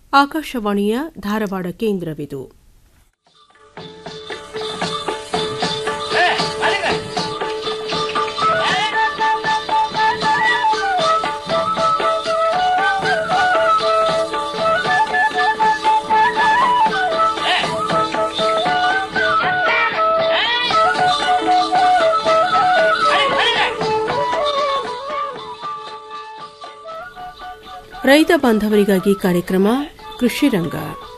ಆಕಾಶವಾಣಿಯ ಧಾರವಾಡ ಕೇಂದ್ರವಿದು ರೈತ ಬಾಂಧವರಿಗಾಗಿ ಕಾರ್ಯಕ್ರಮ ಕೃಷಿ ರಂಗ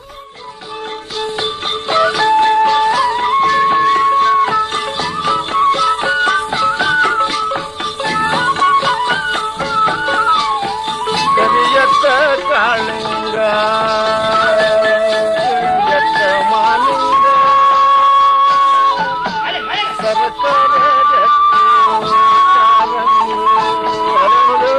ಕರಿಯತ್ತ ಕಾಳಿಂಗ ಕರಿಯತ್ತ ಮಾಲಿಂಗ ಸರಸರ ರತ್ನ ಕಾರಂಗಿ ಹರಡು.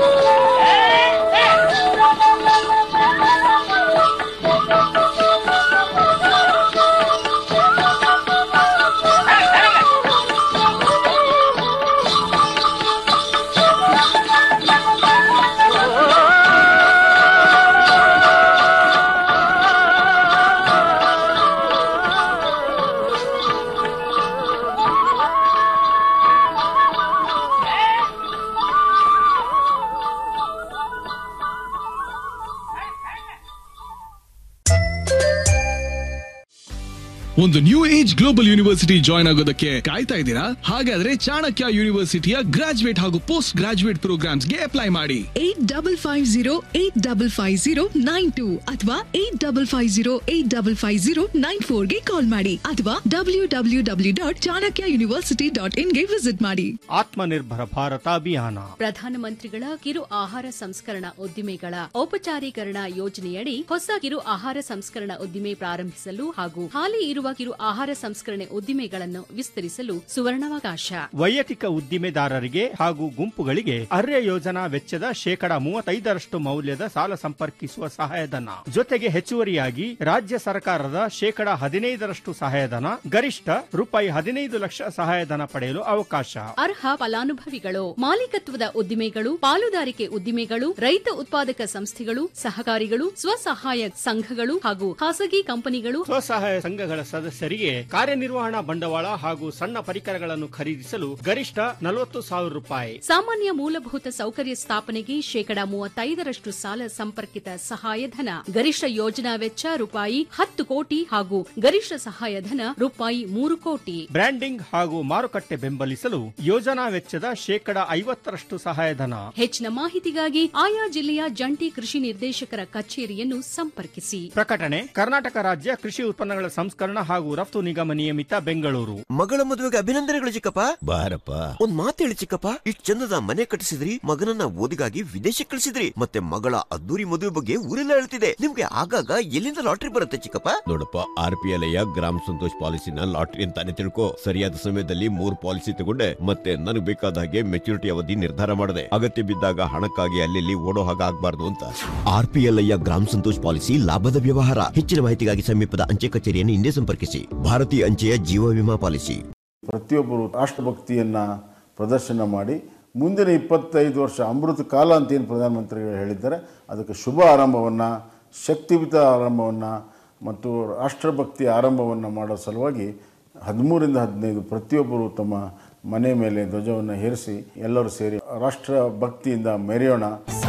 ಒಂದು new age global university join ಆಗೋದಕ್ಕೆ ಕಾಯ್ತಾ ಇದ್ದೀರಾ ಹಾಗಾದ್ರೆ ಚಾಣಕ್ಯ ಯೂನಿವರ್ಸಿಟಿಯ ಗ್ರಾಜುಯೇಟ್ ಹಾಗೂ ಪೋಸ್ಟ್ ಗ್ರಾಜುಯೇಟ್ ಪ್ರೋಗ್ರಾಮ್ಸ್ಗೆ ಅಪ್ಲೈ ಮಾಡಿ eight double five zero eight double five zero nine two ಅಥವಾ eight double five zero eight double five zero nine ಫೋರ್ಗೆ ಕಾಲ್ ಮಾಡಿ ಅಥವಾ W W W dot Chanakya university dot ಇನ್ಗೆ ವಿಸಿಟ್ ಮಾಡಿ ಆತ್ಮನಿರ್ಭರ ಭಾರತ ಅಭಿಯಾನ ಪ್ರಧಾನಮಂತ್ರಿಗಳ ಕಿರು ಆಹಾರ ಸಂಸ್ಕರಣಾ ಉದ್ದಿಮೆಗಳ ಔಪಚಾರೀಕರಣ ಯೋಜನೆಯಡಿ ಹೊಸ ಕಿರು ಆಹಾರ ಸಂಸ್ಕರಣಾ ಉದ್ದಿಮೆ ಪ್ರಾರಂಭಿಸಲು ಹಾಗೂ ಹಾಲಿ ಇರುವ ಕಿರು ಆಹಾರ ಸಂಸ್ಕರಣೆ ಉದ್ದಿಮೆಗಳನ್ನು ವಿಸ್ತರಿಸಲು ಸುವರ್ಣಾವಕಾಶ ವೈಯಕ್ತಿಕ ಉದ್ದಿಮೆದಾರರಿಗೆ ಹಾಗೂ ಗುಂಪುಗಳಿಗೆ ಅರ್ಯ ಯೋಜನಾ ವೆಚ್ಚದ ಶೇಕಡ ಮೂವತ್ತೈದರಷ್ಟು ಮೌಲ್ಯದ ಸಾಲ ಸಂಪರ್ಕಿಸುವ ಸಹಾಯಧನ ಜೊತೆಗೆ ಹೆಚ್ಚುವರಿಯಾಗಿ ರಾಜ್ಯ ಸರ್ಕಾರದ ಶೇಕಡ ಹದಿನೈದರಷ್ಟು ಸಹಾಯಧನ ಗರಿಷ್ಠ ರೂಪಾಯಿ ಹದಿನೈದು ಲಕ್ಷ ಸಹಾಯಧನ ಪಡೆಯಲು ಅವಕಾಶ ಅರ್ಹ ಫಲಾನುಭವಿಗಳು ಮಾಲೀಕತ್ವದ ಉದ್ದಿಮೆಗಳು ಪಾಲುದಾರಿಕೆ ಉದ್ದಿಮೆಗಳು ರೈತ ಉತ್ಪಾದಕ ಸಂಸ್ಥೆಗಳು ಸಹಕಾರಿಗಳು ಸ್ವಸಹಾಯ ಸಂಘಗಳು ಹಾಗೂ ಖಾಸಗಿ ಕಂಪನಿಗಳು ಸ್ವಸಹಾಯ ಸಂಘಗಳ ಸದಸ್ಯರಿಗೆ ಕಾರ್ಯನಿರ್ವಹಣಾ ಬಂಡವಾಳ ಹಾಗೂ ಸಣ್ಣ ಪರಿಕರಗಳನ್ನು ಖರೀದಿಸಲು ಗರಿಷ್ಠ ನಲವತ್ತು ಸಾವಿರ ರೂಪಾಯಿ ಸಾಮಾನ್ಯ ಮೂಲಭೂತ ಸೌಕರ್ಯ ಸ್ಥಾಪನೆಗೆ ಶೇಕಡಾ ಮೂವತ್ತೈದರಷ್ಟು ಸಾಲ ಸಂಪರ್ಕಿತ ಸಹಾಯಧನ ಗರಿಷ್ಠ ಯೋಜನಾ ವೆಚ್ಚ ರೂಪಾಯಿ ಹತ್ತು ಕೋಟಿ ಹಾಗೂ ಗರಿಷ್ಠ ಸಹಾಯಧನ ರೂಪಾಯಿ ಮೂರು ಕೋಟಿ ಬ್ರ್ಯಾಂಡಿಂಗ್ ಹಾಗೂ ಮಾರುಕಟ್ಟೆ ಬೆಂಬಲಿಸಲು ಯೋಜನಾ ವೆಚ್ಚದ ಶೇಕಡ ಐವತ್ತರಷ್ಟು ಸಹಾಯಧನ ಹೆಚ್ಚಿನ ಮಾಹಿತಿಗಾಗಿ ಆಯಾ ಜಿಲ್ಲೆಯ ಜಂಟಿ ಕೃಷಿ ನಿರ್ದೇಶಕರ ಕಚೇರಿಯನ್ನು ಸಂಪರ್ಕಿಸಿ ಪ್ರಕಟಣೆ ಕರ್ನಾಟಕ ರಾಜ್ಯ ಕೃಷಿ ಉತ್ಪನ್ನಗಳ ಸಂಸ್ಕರಣ ಹಾಗೂ ರಫ್ತು ನಿಗಮ ನಿಯಮಿತ ಬೆಂಗಳೂರು ಮಗಳ ಮದುವೆಗೆ ಅಭಿನಂದನೆಗಳು ಚಿಕ್ಕಪ್ಪ ಬಾರಪ್ಪ ಒಂದ್ ಮಾತು ಹೇಳಿ ಚಿಕ್ಕಪ್ಪ ಇಷ್ಟ್ ಚಂದದ ಮನೆ ಕಟ್ಟಿಸಿದ್ರಿ ಮಗನನ್ನ ಓದಿಗಾಗಿ ವಿದೇಶಕ್ಕೆ ಕಳಿಸಿದ್ರಿ ಮತ್ತೆ ಮಗಳ ಅದ್ದೂರಿ ಮದುವೆ ಬಗ್ಗೆ ಊರೆಲ್ಲ ಹೇಳ್ತಿದೆ ನಿಮ್ಗೆ ಆಗಾಗ ಎಲ್ಲಿಂದ ಲಾಟ್ರಿ ಬರುತ್ತೆ ಚಿಕ್ಕಪ್ಪ ನೋಡಪ್ಪ ಆರ್ ಪಿ ಎಲ್ ಗ್ರಾಮ ಸಂತೋಷ್ ಪಾಲಿಸಿನ ಲಾಟ್ರಿ ಅಂತಾನೆ ತಿಳ್ಕೊ ಸರಿಯಾದ ಸಮಯದಲ್ಲಿ ಮೂರ್ ಪಾಲಿಸಿ ತಗೊಂಡೆ ಮತ್ತೆ ನನಗೆ ಬೇಕಾದ ಹಾಗೆ ಮೆಚುರಿಟಿ ಅವಧಿ ನಿರ್ಧಾರ ಮಾಡಿದೆ ಅಗತ್ಯ ಬಿದ್ದಾಗ ಹಣಕ್ಕಾಗಿ ಅಲ್ಲಿ ಓಡೋ ಹಾಗೆ ಆಗ್ಬಾರ್ದು ಅಂತ ಆರ್ ಪಿ ಎಲ್ ಗ್ರಾಮ ಸಂತೋಷ್ ಪಾಲಿಸಿ ಲಾಭದ ವ್ಯವಹಾರ ಹೆಚ್ಚಿನ ಮಾಹಿತಿಗಾಗಿ ಸಮೀಪದ ಅಂಚೆ ಕಚೇರಿಯನ್ನು ಹಿಂದೆ ಸಂಪರ್ಕಿಸಿ ಭಾರತೀಯ ಅಂಚೆಯ ಜೀವ ವಿಮಾ ಪಾಲಿಸಿ ಪ್ರತಿಯೊಬ್ಬರು ರಾಷ್ಟ್ರಭಕ್ತಿಯನ್ನು ಪ್ರದರ್ಶನ ಮಾಡಿ ಮುಂದಿನ ಇಪ್ಪತ್ತೈದು ವರ್ಷ ಅಮೃತ ಕಾಲ ಅಂತ ಏನು ಪ್ರಧಾನಮಂತ್ರಿಗಳು ಹೇಳಿದ್ದಾರೆ ಅದಕ್ಕೆ ಶುಭ ಆರಂಭವನ್ನು ಶಕ್ತಿಯುತ ಆರಂಭವನ್ನು ಮತ್ತು ರಾಷ್ಟ್ರಭಕ್ತಿ ಆರಂಭವನ್ನು ಮಾಡೋ ಸಲುವಾಗಿ ಹದಿಮೂರಿಂದ ಹದಿನೈದು ಪ್ರತಿಯೊಬ್ಬರು ತಮ್ಮ ಮನೆ ಮೇಲೆ ಧ್ವಜವನ್ನು ಹೇರಿಸಿ ಎಲ್ಲರೂ ಸೇರಿ ರಾಷ್ಟ್ರ ಭಕ್ತಿಯಿಂದ ಮೆರೆಯೋಣ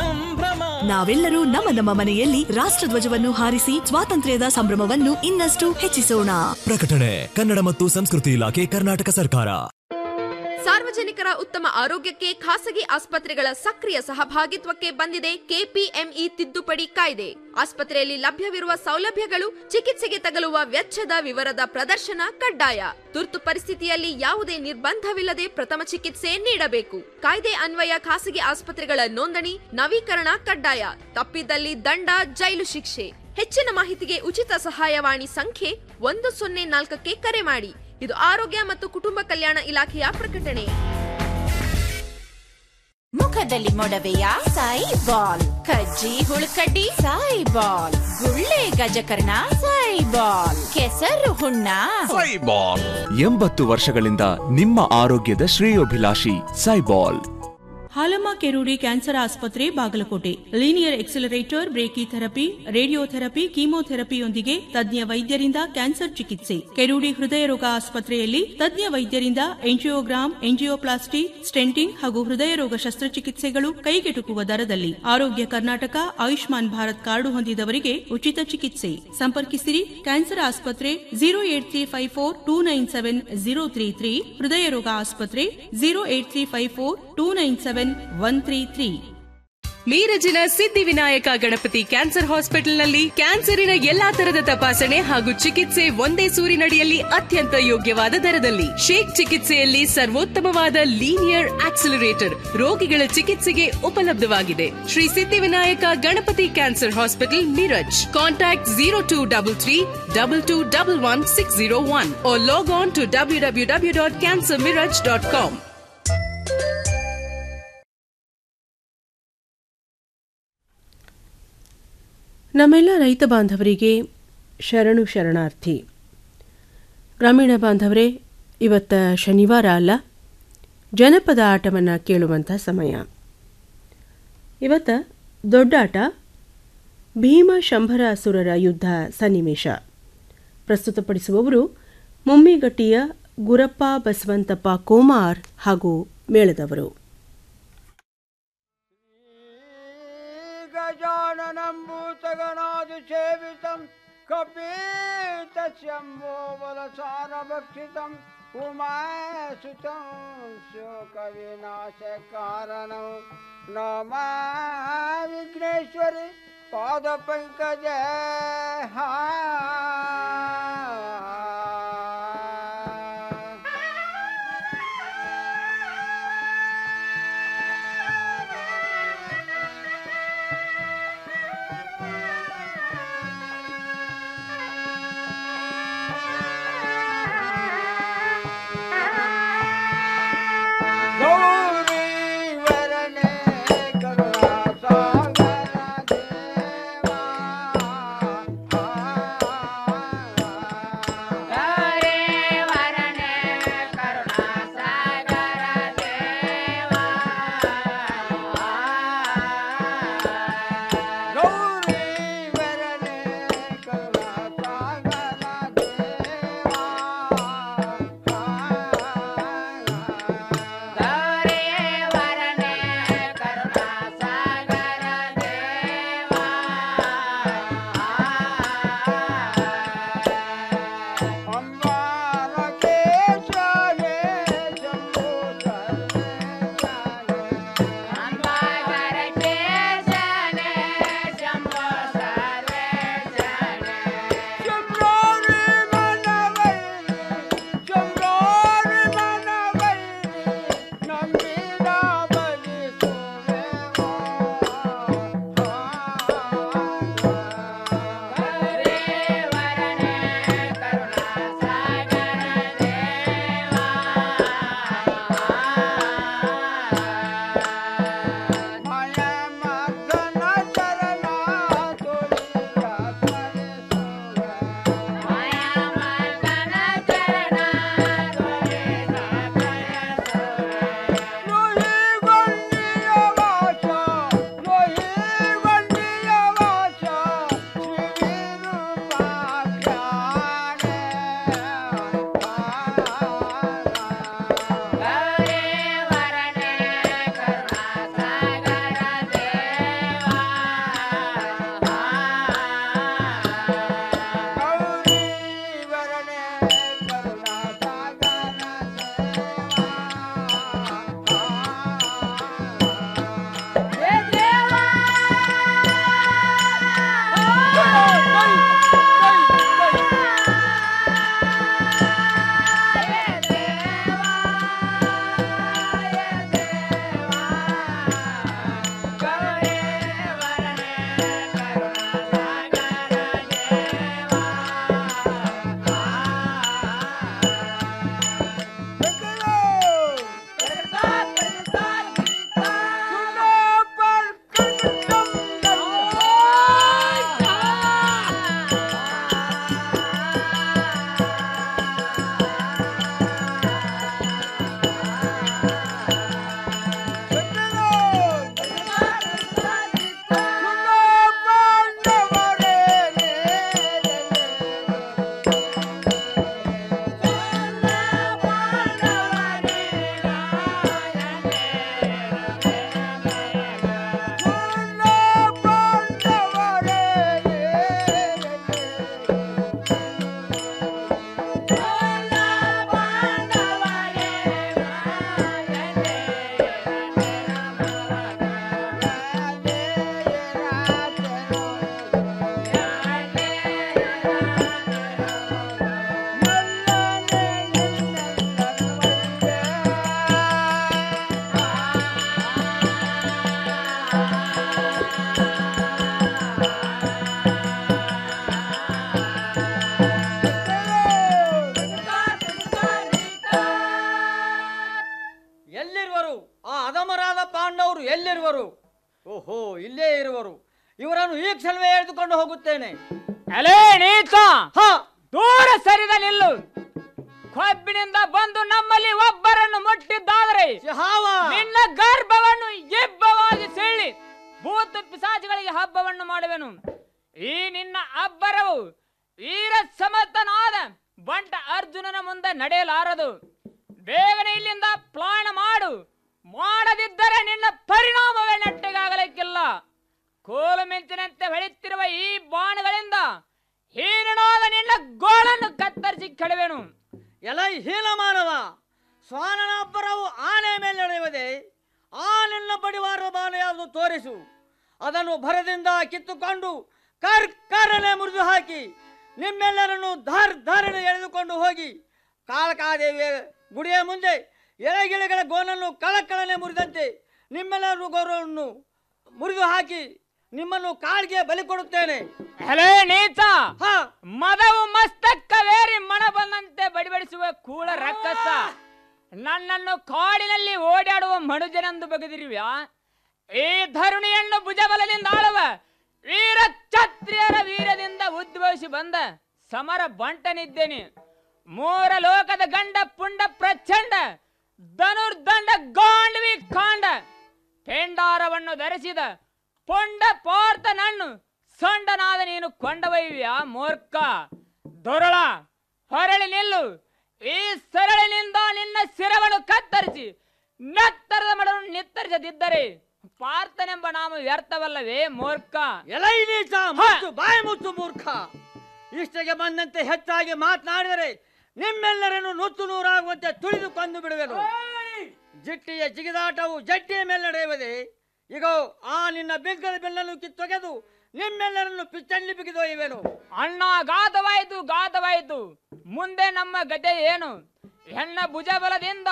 ನಾವೆಲ್ಲರೂ ನಮ್ಮ ನಮ್ಮ ಮನೆಯಲ್ಲಿ ರಾಷ್ಟ್ರಧ್ವಜವನ್ನು ಹಾರಿಸಿ ಸ್ವಾತಂತ್ರ್ಯದ ಸಂಭ್ರಮವನ್ನು ಇನ್ನಷ್ಟು ಹೆಚ್ಚಿಸೋಣ ಪ್ರಕಟಣೆ ಕನ್ನಡ ಮತ್ತು ಸಂಸ್ಕೃತಿ ಇಲಾಖೆ ಕರ್ನಾಟಕ ಸರ್ಕಾರ ಸಾರ್ವಜನಿಕರ ಉತ್ತಮ ಆರೋಗ್ಯಕ್ಕೆ ಖಾಸಗಿ ಆಸ್ಪತ್ರೆಗಳ ಸಕ್ರಿಯ ಸಹಭಾಗಿತ್ವಕ್ಕೆ ಬಂದಿದೆ ಕೆಪಿಎಂಇ ತಿದ್ದುಪಡಿ ಕಾಯ್ದೆ ಆಸ್ಪತ್ರೆಯಲ್ಲಿ ಲಭ್ಯವಿರುವ ಸೌಲಭ್ಯಗಳು ಚಿಕಿತ್ಸೆಗೆ ತಗಲುವ ವೆಚ್ಚದ ವಿವರದ ಪ್ರದರ್ಶನ ಕಡ್ಡಾಯ ತುರ್ತು ಪರಿಸ್ಥಿತಿಯಲ್ಲಿ ಯಾವುದೇ ನಿರ್ಬಂಧವಿಲ್ಲದೆ ಪ್ರಥಮ ಚಿಕಿತ್ಸೆ ನೀಡಬೇಕು ಕಾಯ್ದೆ ಅನ್ವಯ ಖಾಸಗಿ ಆಸ್ಪತ್ರೆಗಳ ನೋಂದಣಿ ನವೀಕರಣ ಕಡ್ಡಾಯ ತಪ್ಪಿದಲ್ಲಿ ದಂಡ ಜೈಲು ಶಿಕ್ಷೆ ಹೆಚ್ಚಿನ ಮಾಹಿತಿಗೆ ಉಚಿತ ಸಹಾಯವಾಣಿ ಸಂಖ್ಯೆ ಒಂದು ಸೊನ್ನೆ ನಾಲ್ಕಕ್ಕೆ ಕರೆ ಮಾಡಿ ಇದು ಆರೋಗ್ಯ ಮತ್ತು ಕುಟುಂಬ ಕಲ್ಯಾಣ ಇಲಾಖೆಯ ಪ್ರಕಟಣೆ ಮುಖದಲ್ಲಿ ಮೊಡವೆಯ ಸಾಯಿ ಬಾಲ್ ಕಜ್ಜಿ ಹುಳುಕಡ್ಡಿ ಸಾಯಿ ಬಾಲ್ ಗುಳ್ಳೆ ಗಜಕರ್ಣ ಸಾಯಿ ಬಾಲ್ ಕೆಸರು ಹುಣ್ಣ ಎಂಬತ್ತು ವರ್ಷಗಳಿಂದ ನಿಮ್ಮ ಆರೋಗ್ಯದ ಶ್ರೇಯೋಭಿಲಾಷಿ ಸೈಬಾಲ್ ಹಾಲಮ್ಮ ಕೆರೂಡಿ ಕ್ಯಾನ್ಸರ್ ಆಸ್ಪತ್ರೆ Bagalkot linear accelerator brachytherapy radiotherapy ಕೀಮೋಥೆರಪಿಯೊಂದಿಗೆ ತಜ್ಞ ವೈದ್ಯರಿಂದ ಕ್ಯಾನ್ಸರ್ ಚಿಕಿತ್ಸೆ ಕೆರೂಡಿ ಹೃದಯ ರೋಗ ಆಸ್ಪತ್ರೆಯಲ್ಲಿ ತಜ್ಞ ವೈದ್ಯರಿಂದ ಎಂಜಿಯೋಗ್ರಾಮ್ ಎಂಜಿಯೋಪ್ಲಾಸ್ಟಿ ಸ್ಟೆಂಟಿಂಗ್ ಹಾಗೂ ಹೃದಯ ರೋಗ ಶಸ್ತ್ರಚಿಕಿತ್ಸೆಗಳು ಕೈಗೆಟುಕುವ ದರದಲ್ಲಿ ಆರೋಗ್ಯ ಕರ್ನಾಟಕ ಆಯುಷ್ಮಾನ್ ಭಾರತ್ ಕಾರ್ಡು ಹೊಂದಿದವರಿಗೆ ಉಚಿತ ಚಿಕಿತ್ಸೆ ಸಂಪರ್ಕಿಸಿರಿ ಕ್ಯಾನ್ಸರ್ ಆಸ್ಪತ್ರೆ zero eight three five four two nine seven zero three three ಹೃದಯ ರೋಗ ಆಸ್ಪತ್ರೆ zero eight three five four two nine seven one three three ಮೀರಜಿನ ಸಿದ್ಧಿವಿನಾಯಕ ಗಣಪತಿ ಕ್ಯಾನ್ಸರ್ ಹಾಸ್ಪಿಟಲ್ನಲ್ಲಿ ಕ್ಯಾನ್ಸರಿನ ಎಲ್ಲಾ ತರದ ತಪಾಸಣೆ ಹಾಗೂ ಚಿಕಿತ್ಸೆ ಒಂದೇ ಸೂರಿನಡಿಯಲ್ಲಿ ಅತ್ಯಂತ ಯೋಗ್ಯವಾದ ದರದಲ್ಲಿ ಶೇಕ್ ಚಿಕಿತ್ಸೆಯಲ್ಲಿ ಸರ್ವೋತ್ತಮವಾದ ಲೀನಿಯರ್ ಆಕ್ಸಿಲರೇಟರ್ ರೋಗಿಗಳ ಚಿಕಿತ್ಸೆಗೆ ಉಪಲಬ್ಧವಾಗಿದೆ Shri Siddhivinayak Ganapati cancer hospital Miraj contact zero two double three double two double one six zero one log on to W W W dot cancer Miraj dot com ನಮ್ಮೆಲ್ಲ ರೈತ ಬಾಂಧವರಿಗೆ ಶರಣು ಶರಣಾರ್ಥಿ ಗ್ರಾಮೀಣ ಬಾಂಧವರೇ ಇವತ್ತ ಶನಿವಾರ ಅಲ್ಲ ಜನಪದ ಆಟವನ್ನು ಕೇಳುವಂಥ ಸಮಯ ಇವತ್ತ ದೊಡ್ಡಾಟ ಭೀಮ ಶಂಭರ ಅಸುರರ ಯುದ್ಧ ಸನ್ನಿವೇಶ ಪ್ರಸ್ತುತಪಡಿಸುವವರು ಮುಮ್ಮಿಗಟ್ಟಿಯ ಗುರಪ್ಪ ಬಸವಂತಪ್ಪ ಕೋಮಾರ್ ಹಾಗೂ ಮೇಳದವರು गजाननम्बूतगणादिसेवितं कपीतशम्भो बलसारभक्षितम् उमासुतं शोकविनाशकारणं नमा विघ्नेश्वरि पादपङ्कज हा ಗೌರೀವರನೆ ಕರುಣಾಸಾಗರ ದೇವಾ ತೆಗೆದುಕೊಂಡವರು ಎಲ್ಲಿರುವರು ಓಹೋ ಇಲ್ಲೇ ಇರುವರು ಇವರನ್ನು ಈ ಕ್ಷಣವೇ ಎಳೆದುಕೊಂಡು ಹೋಗುತ್ತೇನೆ ಅಲೇ ನೀಚ ದೂರ ಸರಿದ ನಿಲ್ಲು ಕೊಬ್ಬಿನಿಂದ ಬಂದು ನಮ್ಮಲ್ಲಿ ಒಬ್ಬರನ್ನು ಮುಟ್ಟಿದ್ದಾದರೆ ನಿನ್ನ ಗರ್ಭವನ್ನು ಇಬ್ಬವಾಗಿ ಸೆಳ್ಳಿ ಭೂತ ಪಿಸಾಚಿಗಳಿಗೆ ಹಬ್ಬವನ್ನು ಮಾಡುವೆನು ಈ ನಿನ್ನ ಅಬ್ಬರವು ವೀರ ಸಮರ್ಥನಾದ ಬಂಟ ಅರ್ಜುನನ ಮುಂದೆ ನಡೆಯಲಾರದು ಬೇಗನೆ ಇಲ್ಲಿಂದ ಪ್ಲಾನ್ ಮಾಡು ಮಾಡದಿದ್ದರೆ ನಿನ್ನ ಪರಿಣಾಮವೇ ನೆಟ್ಟಗಾಗಲಿಕ್ಕಿಲ್ಲ ಕೋಲು ಮಿಂಚಿನಂತೆ ಹೊಳೆಯುತ್ತಿರುವ ಈ ಬಾಣಗಳಿಂದ ಹೀನನಾದ ನಿನ್ನ ಗೋಳನ್ನು ಕತ್ತರಿಸಿ ಕೆಡವೆನು ಎಲೈ ಹೀನ ಮಾನವ ಸ್ವಾನನ ಅಬ್ಬರವು ಆನೆ ಮೇಲೆ ನಡೆಯುವುದೇ ಆ ನಿನ್ನ ಬಡಿವಾರ ಬಾಣ ಯಾವುದು ತೋರಿಸು ಅದನ್ನು ಭರದಿಂದ ಕಿತ್ತುಕೊಂಡು ಕರ್ಕರನೆ ಮುರಿದು ಹಾಕಿ ನಿಮ್ಮೆಲ್ಲರನ್ನು ಧಾರ್ ಧಾರಣೆ ಎಳೆದುಕೊಂಡು ಹೋಗಿ ಕಾಳಕಾದೇವಿಯ ಗುಡಿಯ ಮುಂದೆ ಎಳೆಗಿಳೆಗಳ ಗೋನನ್ನು ಕಳಕಳನೆ ಮುರಿದಂತೆ ನಿಮ್ಮೆಲ್ಲರೂ ಗೋರನ್ನು ಮುರಿದು ಹಾಕಿ ನಿಮ್ಮನ್ನು ಕಾಳಿಗೆ ಬಲಿ ಕೊಡುತ್ತೇನೆ ಹಲೇ ನೀಚ ಮದವು ಮಸ್ತಕ್ಕವೇರಿ ಮಣ ಬಂದಂತೆ ಬಡಿಬಡಿಸುವ ಕೂಳ ರಕ್ಕಸ ನನ್ನನ್ನು ಕಾಡಿನಲ್ಲಿ ಓಡಾಡುವ ಮನುಜನೆಂದು ಬಗೆದಿರುವ್ಯಾ ಈ ಧರುಣಿಯನ್ನು ಭುಜಬಲದಿಂದ ಆಳುವ ವೀರ ಕ್ಷತ್ರಿಯರ ವೀರದಿಂದ ಉದ್ಭವಿಸಿ ಬಂದ ಸಮರ ಬಂಟನಿದ್ದೇನೆ ಮೂರ ಲೋಕದ ಗಂಡ ಪುಂಡ ಪ್ರಚಂಡ ಧನುರ್ದಂಡ ಗಾಂಡ್ವಿ ಕಾಂಡ ಪೆಂಡಾರವನ್ನು ಧರಿಸಿದ ಪೊಂಡ ಪಾರ್ಥ ನನ್ನು ಸೊಂಡನಾದ ನೀನು ಕೊಂಡವಯ್ಯ ಮೂರ್ಖ ದೊರಳ ಹೊರಳಿ ನಿಲ್ಲು ಈ ಸರಳಿನಿಂದ ನಿನ್ನ ಶಿರವನ್ನು ಕತ್ತರಿಸಿ ನೆತ್ತರದ ಮಡವನ್ನು ನಿತ್ತರಿಸದಿದ್ದರೆ ಪಾರ್ಥನೆಂಬ ನಾಮ ವ್ಯರ್ಥವಲ್ಲವೇ ಮೂರ್ಖ ಎಲೈ ನೀಚ ಮುಚ್ಚು ಬಾಯಿ ಮುಚ್ಚು ಮೂರ್ಖ ಇಷ್ಟಕ್ಕೆ ಬಂದಂತೆ ಹೆಚ್ಚಾಗಿ ಮಾತನಾಡಿದರೆ ನಿಮ್ಮೆಲ್ಲರನ್ನು ನುಚ್ಚು ನೂರಾಗುವಂತೆ ತುಳಿದು ಕೊಂದು ಬಿಡುವೆನು ಜಿಟ್ಟಿಯ ಜಿಗಿದಾಟವು ಜಟ್ಟಿಯ ಮೇಲೆ ನಡೆಯುವುದೇ ಈಗ ಆ ನಿನ್ನ ಬಿಗ್ಗದ ಬೆನ್ನನ್ನು ಕಿತ್ತೊಗೆದು ನಿಮ್ಮೆಲ್ಲರನ್ನು ಪಿಚ್ಚಲ್ಲಿ ಬಿಗಿದೊಯ್ಯುವೆನು ಅಣ್ಣ ಗಾತವಾಯಿತು ಗಾತವಾಯಿತು ಮುಂದೆ ನಮ್ಮ ಗತೆ ಏನು ಹೆಣ್ಣ ಭುಜಬಲದಿಂದ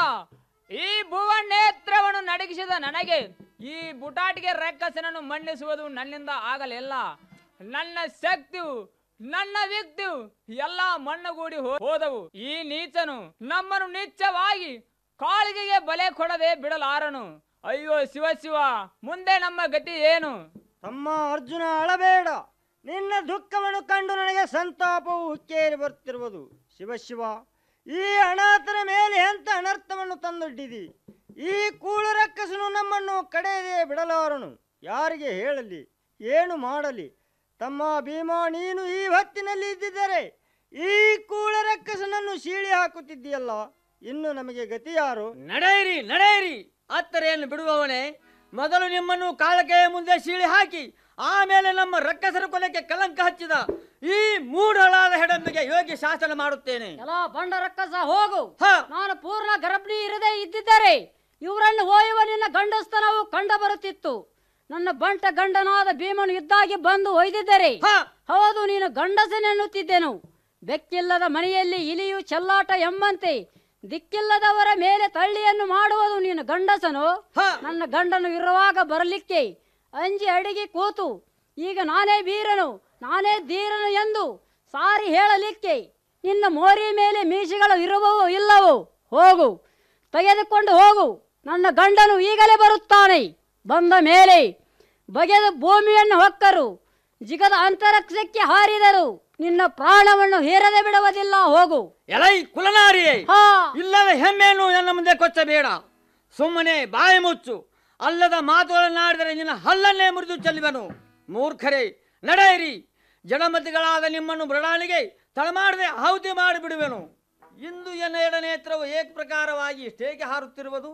ಈ ಭುವ ನೇತ್ರವನ್ನು ನಡಗಿಸಿದ ನನಗೆ ಈ ಬುಟಾಟಿಗೆ ರಕ್ಕಸನನ್ನು ಮಣ್ಣಿಸುವುದು ನನ್ನಿಂದ ಆಗಲಿಲ್ಲ ನನ್ನ ಶಕ್ತಿಯು ನನ್ನ ವ್ಯಕ್ತಿಯು ಎಲ್ಲ ಮಣ್ಣುಗೂಡಿ ಹೋ- ಹೋದವು ಈ ನೀಚನು ನಮ್ಮನ್ನು ನಿಚ್ಚವಾಗಿ ಕಾಳಿಗೆಗೆ ಬಲೆ ಕೊಡದೆ ಬಿಡಲಾರನು ಅಯ್ಯೋ ಶಿವ ಶಿವ ಮುಂದೆ ನಮ್ಮ ಗತಿ ಏನು ತಮ್ಮ ಅರ್ಜುನ ಅಳಬೇಡ ನಿನ್ನ ದುಃಖವನ್ನು ಕಂಡು ನನಗೆ ಸಂತಾಪವು ಹುಕ್ಕೇರಿ ಬರುತ್ತಿರುವುದು ಶಿವ ಶಿವ ಈ ಅನಾಥರ ಮೇಲೆ ಎಂತ ಅನರ್ಥವನ್ನು ತಂದೊಡ್ಡಿದಿ ಈ ಕೂಳು ರಕ್ಕಸನು ನಮ್ಮನ್ನು ಕಡೆಯದೆ ಬಿಡಲಾರನು ಯಾರಿಗೆ ಹೇಳಲಿ ಏನು ಮಾಡಲಿ ತಮ್ಮ ಭೀಮ ನೀನು ಈ ಹೊತ್ತಿನಲ್ಲಿ ಇದ್ದಿದ್ದರೆ ಈ ಕೂಳ ರಕ್ಕಸನನ್ನು ಸೀಳಿ ಹಾಕುತ್ತಿದ್ದೀಯಲ್ಲ ಇನ್ನು ನಮಗೆ ಗತಿ ಯಾರು ನಡೆಯಿರಿ ನಡೆಯಿರಿ ಅತ್ತರೆಯನ್ನು ಬಿಡುವವನೇ ಮೊದಲು ನಿಮ್ಮನ್ನು ಕಾಳಕೆಯ ಮುಂದೆ ಸೀಳಿ ಹಾಕಿ ಆಮೇಲೆ ನಮ್ಮ ರಕ್ಕಸರ ಕೊಲೆಗೆ ಕಲಂಕ ಹಚ್ಚಿದ ಈ ಮೂಢಳಾದ ಹೆಡಂಬಿಗೆ ಯೋಗಿ ಶಾಸನ ಮಾಡುತ್ತೇನೆ ಎಲ್ಲ ಬಂಡ ರಕ್ಕಸ ಹೋಗು ನಾನು ಪೂರ್ಣ ಗರ್ಭಿಣಿ ಇರದೇ ಇದ್ದಿದ್ದರೆ ಇವರನ್ನು ಒಯ್ಯುವ ನಿನ್ನ ಗಂಡಸ್ತನವು ಕಂಡು ಬರುತ್ತಿತ್ತು ನನ್ನ ಬಂಟ ಗಂಡನಾದ ಭೀಮನು ಇದ್ದಾಗಿ ಬಂದು ಒಯ್ದಿದ್ದರೆ ಹೌದು ನೀನು ಗಂಡಸನೆನ್ನುತ್ತಿದ್ದೆನು ಬೆಕ್ಕಿಲ್ಲದ ಮನೆಯಲ್ಲಿ ಇಲಿಯು ಚೆಲ್ಲಾಟ ಎಂಬಂತೆ ದಿಕ್ಕಿಲ್ಲದವರ ಮೇಲೆ ತಳ್ಳಿಯನ್ನು ಮಾಡುವುದು ನೀನು ಗಂಡಸನು ನನ್ನ ಗಂಡನು ಇರುವಾಗ ಬರಲಿಕ್ಕೆ ಅಂಜಿ ಅಡಿಗೆ ಕೂತು ಈಗ ನಾನೇ ವೀರನು ನಾನೇ ಧೀರನು ಎಂದು ಸಾರಿ ಹೇಳಲಿಕ್ಕೆ ನಿನ್ನ ಮೋರಿ ಮೇಲೆ ಮೀಸೆಗಳು ಇರುವವೋ ಇಲ್ಲವೋ ಹೋಗು ತೆಗೆದುಕೊಂಡು ಹೋಗು ನನ್ನ ಗಂಡನು ಈಗಲೇ ಬರುತ್ತಾನೆ ಬಂದ ಮೇಲೆ ಬಗೆದ ಭೂಮಿಯನ್ನು ಹೊಕ್ಕರು ಜಿಗದ ಅಂತರಿಕ್ಷಕ್ಕೆ ಹಾರಿದರು ನಿನ್ನ ಪ್ರಾಣವನ್ನು ಹೇರದೆ ಬಿಡುವುದಿಲ್ಲ ಹೋಗು ಎಲೈ ಕುಲನಾರಿಯೇ ಇಲ್ಲದ ಹೆಮ್ಮೆಯನ್ನು ನನ್ನ ಮುಂದೆ ಕೊಚ್ಚಬೇಡ ಸುಮ್ಮನೆ ಬಾಯಿ ಮುಚ್ಚು ಅಲ್ಲದ ಮಾತುಗಳನ್ನಾಡಿದರೆ ನಿನ್ನ ಹಲ್ಲನ್ನೇ ಮುರಿದು ಚೆಲ್ಲುವನು ಮೂರ್ಖರೇ ನಡೆಯಿರಿ ಜಡಮತಿಗಳಾದ ನಿಮ್ಮನ್ನು ಮೃಣಾಳಿಗೆ ತಳಮಾಡದೆ ಆಹುತಿ ಮಾಡಿಬಿಡುವೆನು ಇಂದು ಎನ್ನ ಎಡನೇತ್ರವು ಏಕ ಪ್ರಕಾರವಾಗಿ ಇಷ್ಟೇಕೆ ಹಾರುತ್ತಿರುವುದು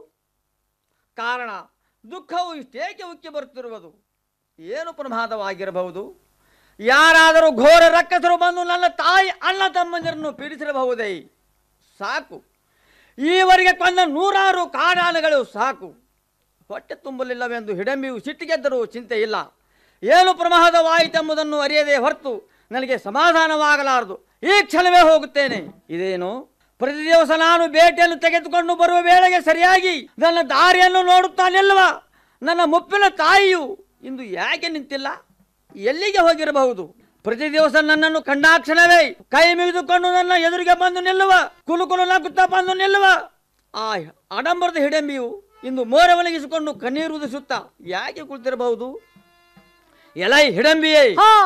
ಕಾರಣ ದುಃಖವು ಇಷ್ಟೇಕೆ ಉಕ್ಕಿ ಬರುತ್ತಿರುವುದು ಏನು ಪ್ರಮಾದವಾಗಿರಬಹುದು ಯಾರಾದರೂ ಘೋರ ರಕ್ಕಸರು ಬಂದು ನನ್ನ ತಾಯಿ ಅಣ್ಣ ತಮ್ಮಂದಿರನ್ನು ಪೀಡಿಸಿರಬಹುದೇ ಸಾಕು ಈವರೆಗೆ ಕೊಂದ ನೂರಾರು ಕಾಡಾನೆಗಳು ಸಾಕು ಹೊಟ್ಟೆ ತುಂಬಲಿಲ್ಲವೆಂದು ಹಿಡಂಬಿಯು ಸಿಟ್ಟಿಗೆದ್ದರೂ ಚಿಂತೆ ಇಲ್ಲ ಏನು ಪ್ರಮಾದವಾಯಿತೆಂಬುದನ್ನು ಅರಿಯದೆ ಹೊರತು ನನಗೆ ಸಮಾಧಾನವಾಗಲಾರದು ಈ ಕ್ಷಣವೇ ಹೋಗುತ್ತೇನೆ ಇದೇನು ಪ್ರತಿ ದಿವಸ ನಾನು ಬೇಟೆಯನ್ನು ತೆಗೆದುಕೊಂಡು ಬರುವ ವೇಳೆಗೆ ಸರಿಯಾಗಿ ನನ್ನ ದಾರಿಯನ್ನು ನೋಡುತ್ತಾ ನಿಲ್ಲುವ ನನ್ನ ಮುಪ್ಪಿನ ತಾಯಿಯು ಇಂದು ಯಾಕೆ ನಿಂತಿಲ್ಲ ಎಲ್ಲಿಗೆ ಹೋಗಿರಬಹುದು ಪ್ರತಿ ದಿವಸ ನನ್ನನ್ನು ಕಂಡಾಕ್ಷಣವೇ ಕೈ ಮುಗಿದುಕೊಂಡು ನನ್ನ ಎದುರಿಗೆ ಬಂದು ನಿಲ್ಲುವ ಕುಲು ಕುಲು ನಗುತ್ತಾ ಬಂದು ನಿಲ್ಲುವ ಆ ಆಡಂಬರದ ಹಿಡಂಬಿಯು ಇಂದು ಮೋರ ಒಣಗಿಸಿಕೊಂಡು ಕಣ್ಣೀರು ಉದಿಸುತ್ತ ಯಾಕೆ ಕುಳಿತಿರಬಹುದು ಎಲೈ ಹಿಡಂಬಿಯೇ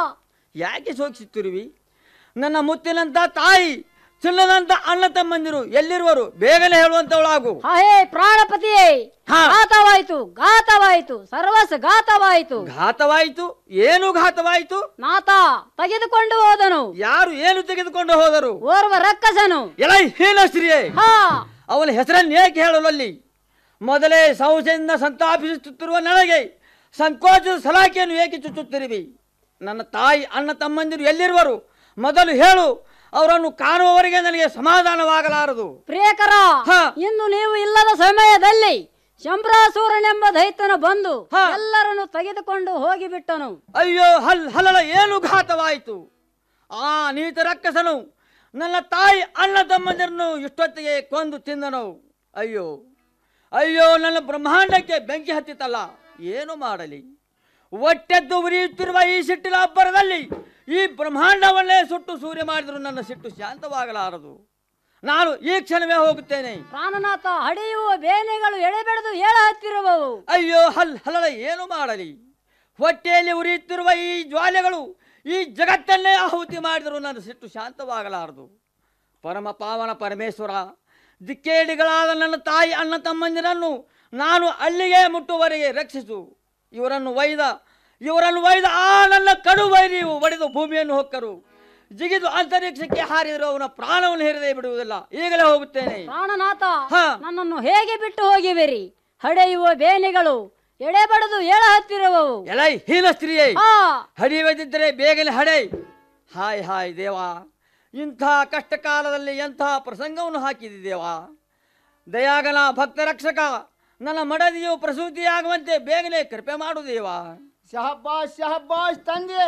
ಯಾಕೆ ಶೋಕಿಸುತ್ತಿರುವಿ ನನ್ನ ಮುತ್ತಿನಂತ ತಾಯಿ ಚಿನ್ನದಂತ ಅಣ್ಣ ತಮ್ಮಂದಿರು ಎಲ್ಲಿರುವರು ಬೇಗನೆ ಹೇಳುವಂತವಳಾಗು ಹೇ ಪ್ರಾಣಪತಿಯೇ ಘಾತವಾಯಿತು ಘಾತವಾಯಿತು ಸರ್ವಸ ಘಾತವಾಯಿತು ಘಾತವಾಯಿತು ಏನು ಘಾತವಾಯಿತು ನಾತ ತೆಗೆದುಕೊಂಡು ಹೋದನು ಯಾರು ಏನು ತೆಗೆದುಕೊಂಡು ಹೋದರು ಓರ್ವ ರಕ್ಕಸನು ಎಲೈ ಹೀನಶ್ರೀಯೇ ಅವನ ಹೆಸರನ್ನು ಏಕೆ ಹೇಳಲಲ್ಲಿ ಮೊದಲೇ ಸಂಶಯದಿಂದ ಸಂತಾಪಿಸುತ್ತಿರುವ ನನಗೆ ಸಂಕೋಚದ ಸಲಾಕೆಯನ್ನು ಏಕೆ ಚುಚ್ಚುತ್ತಿರುವಿ ನನ್ನ ತಾಯಿ ಅಣ್ಣ ತಮ್ಮಂದಿರು ಎಲ್ಲಿರುವರು ಮೊದಲು ಹೇಳು ಅವರನ್ನು ಕಾಣುವವರೆಗೆ ನನಗೆ ಸಮಾಧಾನವಾಗಲಾರದು ಪ್ರಿಯಕರ ಇನ್ನು ನೀವು ಇಲ್ಲದ ಸಮಯದಲ್ಲಿ ಶಂಭ್ರಾಸೂರನೆಂಬ ದೈತ್ಯನು ಬಂದು ಎಲ್ಲರನ್ನು ತೆಗೆದುಕೊಂಡು ಹೋಗಿಬಿಟ್ಟನು ಅಯ್ಯೋ ಹಲ್ ಹಲಲ ಏನು ಘಾತವಾಯಿತು ಆ ನೀತ ರಕ್ಕಸನು ನನ್ನ ತಾಯಿ ಅಣ್ಣ ತಮ್ಮಂದಿರನ್ನು ಇಷ್ಟೊತ್ತಿಗೆ ಕೊಂದು ತಿಂದನು ಅಯ್ಯೋ ಅಯ್ಯೋ ನನ್ನ ಬ್ರಹ್ಮಾಂಡಕ್ಕೆ ಬೆಂಕಿ ಹತ್ತಿತಲ್ಲ ಏನು ಮಾಡಲಿ ಒಟ್ಟೆದ್ದು ಉರಿಯುತ್ತಿರುವ ಈ ಸಿಟ್ಟಿನ ಅಬ್ಬರದಲ್ಲಿ ಈ ಬ್ರಹ್ಮಾಂಡವನ್ನೇ ಸುಟ್ಟು ಸೂರ್ಯ ಮಾಡಿದ್ರು ನನ್ನ ಸಿಟ್ಟು ಶಾಂತವಾಗಲಾರದು ನಾನು ಈ ಕ್ಷಣವೇ ಹೋಗುತ್ತೇನೆ ಪ್ರಾಣನಾಥ ಹಡಿಯುವ ಬೇನೆಗಳು ಎಳೆಬೆಳೆದು ಏಳ ಹತ್ತಿರುವವು ಅಯ್ಯೋ ಹಲ್ ಹಲಲ ಏನು ಮಾಡಲಿ ಹೊಟ್ಟೆಯಲ್ಲಿ ಉರಿಯುತ್ತಿರುವ ಈ ಜ್ವಾಲೆಗಳು ಈ ಜಗತ್ತನ್ನೇ ಆಹುತಿ ಮಾಡಿದರೂ ನನ್ನ ಸಿಟ್ಟು ಶಾಂತವಾಗಲಾರದು ಪರಮ ಪಾವನ ಪರಮೇಶ್ವರ ದಿಕ್ಕೇಡಿಗಳಾದ ನನ್ನ ತಾಯಿ ಅಣ್ಣ ತಮ್ಮಂದಿರನ್ನು ನಾನು ಅಲ್ಲಿಗೆ ಮುಟ್ಟುವರೆಗೆ ರಕ್ಷಿಸು ಇವರನ್ನು ಒಯ್ದ ಇವರನ್ನು ಒಯ್ದ ಆ ನನ್ನ ಕಡು ವೈರಿಯು ಒಡೆದು ಭೂಮಿಯನ್ನು ಹೊಕ್ಕರು ಜಿಗಿದು ಅಂತರಿಕ್ಷಕ್ಕೆ ಹಾರಿದರೂ ಅವನ ಪ್ರಾಣವನ್ನು ಹೇರದೆ ಬಿಡುವುದಿಲ್ಲ ಈಗಲೇ ಹೋಗುತ್ತೇನೆ ಪ್ರಾಣನಾಥ ನನ್ನನ್ನು ಹೇಗೆ ಬಿಟ್ಟು ಹೋಗಿವಿರಿ ಹಡೆಯುವ ಬೇನೆಗಳು ಎಡೆಬಡದು ಏಳ ಹತ್ತಿರುವವು ಎಲೈ ಹೀನ ಸ್ತ್ರೀಯೇ ಹಾ. ಹಡಿಯದಿದ್ದರೆ ಬೇಗನೆ ಹಡೆ ಹಾಯ್ ಹಾಯ್ ದೇವಾ ಇಂಥ ಕಷ್ಟ ಕಾಲದಲ್ಲಿ ಎಂಥ ಪ್ರಸಂಗವನ್ನು ಹಾಕಿದೆ ದೇವಾ ದಯಾಗನ ಭಕ್ತ ರಕ್ಷಕ ನನ್ನ ಮಡದಿಯು ಪ್ರಸೂತಿಯಾಗುವಂತೆ ಬೇಗನೆ ಕೃಪೆ ಮಾಡು ದೇವಾ ಶಹಬ್ಬಾಸ್ ಶಹಬ್ಬಾಸ್ ತಂದೆ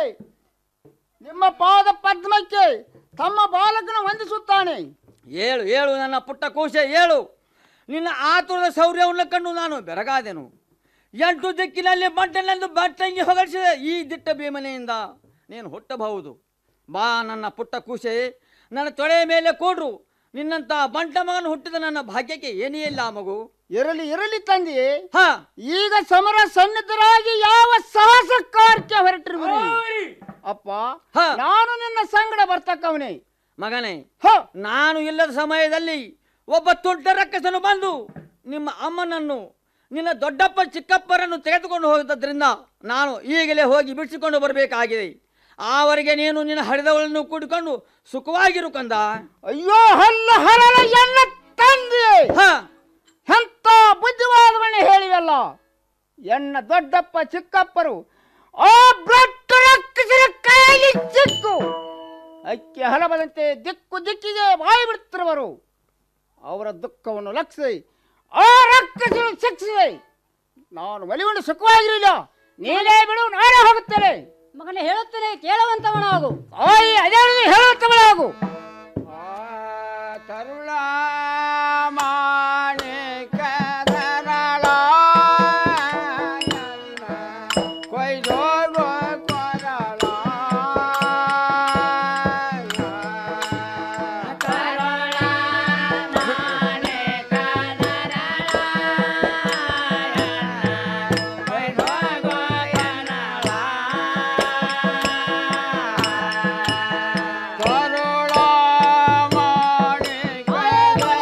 ನಿಮ್ಮ ಪಾದ ಪದ್ಮಕ್ಕೆ ತಮ್ಮ ಬಾಲಕನ ವಂದಿಸುತ್ತಾನೆ ಏಳು ಏಳು ನನ್ನ ಪುಟ್ಟ ಕೋಶೆ ಏಳು ನಿನ್ನ ಆತುರದ ಶೌರ್ಯವನ್ನು ಕಂಡು ನಾನು ಬೆರಗಾದೆನು ಎಂಟು ದಿಕ್ಕಿನಲ್ಲಿ ಬಂಟನೆಂದು ಬಂಟಂಗಿ ಹೊಗಳಿಸಿದೆ ಈ ದಿಟ್ಟ ಭೀಮನೆಯಿಂದ ನೀನು ಹುಟ್ಟಬಹುದು ಬಾ ನನ್ನ ಪುಟ್ಟ ಕೂಸೆ ನನ್ನ ತೊಳೆಯ ಮೇಲೆ ಕೂಡ್ರು ನಿನ್ನಂತ ಬಂಟ ಮಗನು ಹುಟ್ಟಿದ ನನ್ನ ಭಾಗ್ಯಕ್ಕೆ ಏನೇ ಇಲ್ಲ ಮಗು ಇರಲಿ ಇರಲಿ ತಂದೆ ಹಾ ಈಗ ಸಮರ ಸನ್ನಿಧರಾಗಿ ಯಾವ ಸಾಹಸ ಕಾರ್ಯ ಹೊರಟಿರುವಿರಿ ಅಪ್ಪ ನಾನು ನಿನ್ನ ಸಂಗಡ ಬರ್ತಕ್ಕವನೇ ಮಗನೇ ನಾನು ಇಲ್ಲದ ಸಮಯದಲ್ಲಿ ಒಬ್ಬ ತುಂಟ ರಕ್ಕಸನು ಬಂದು ನಿಮ್ಮ ಅಮ್ಮನನ್ನು ನಿನ್ನ ದೊಡ್ಡಪ್ಪ ಚಿಕ್ಕಪ್ಪರನ್ನು ತೆಗೆದುಕೊಂಡು ಹೋಗಿದ್ದರಿಂದ ನಾನು ಈಗಲೇ ಹೋಗಿ ಬಿಡಿಸಿಕೊಂಡು ಬರಬೇಕಾಗಿದೆ ಆವರೆಗೆ ನೀನು ನಿನ್ನ ಹರಿದವಳನ್ನು ಕೂಡಿಕೊಂಡು ಸುಖವಾಗಿರು ಕಂದ ಅಯ್ಯೋ ಹಲ್ಲ ಹರಳ ಎನ್ನ ತಂದೆ ಎಂತ ಬುದ್ಧಿವಾದವನ್ನ ಹೇಳಿವಲ್ಲ ಎನ್ನ ದೊಡ್ಡಪ್ಪ ಚಿಕ್ಕಪ್ಪರು ಆ ಬ್ಲಡ್ ರಕ್ಕಸರ ಕೈಯಲ್ಲಿ ಸಿಕ್ಕು ಅಕ್ಕಿ ಹಲಬದಂತೆ ದಿಕ್ಕು ದಿಕ್ಕಿಗೆ ಬಾಯಿ ಬಿಡುತ್ತಿರುವರು ಅವರ ದುಃಖವನ್ನು ಲಕ್ಷಿಸಿ ಆ ರಕ್ಕಸರು ಶಿಕ್ಷಿಸಿ ನಾನು ಒಲಿಕೊಂಡು ಸುಖವಾಗಿರಲಿಲ್ಲ ನೀನೇ ಬಿಡು ನಾನೇ ಹೋಗುತ್ತೇನೆ ಮಗನೇ ಹೇಳುತ್ತೇನೆ ಕೇಳುವಂತವನಾಗು ಓಯ್ ಅದೇ ರೀತಿ ಹೇಳುತ್ತವಳಾಗು ತರುಳ ಕೊಯ್ದೋಗೋ ಕೊರಳ ಕರುಳ ಮಾಡಿ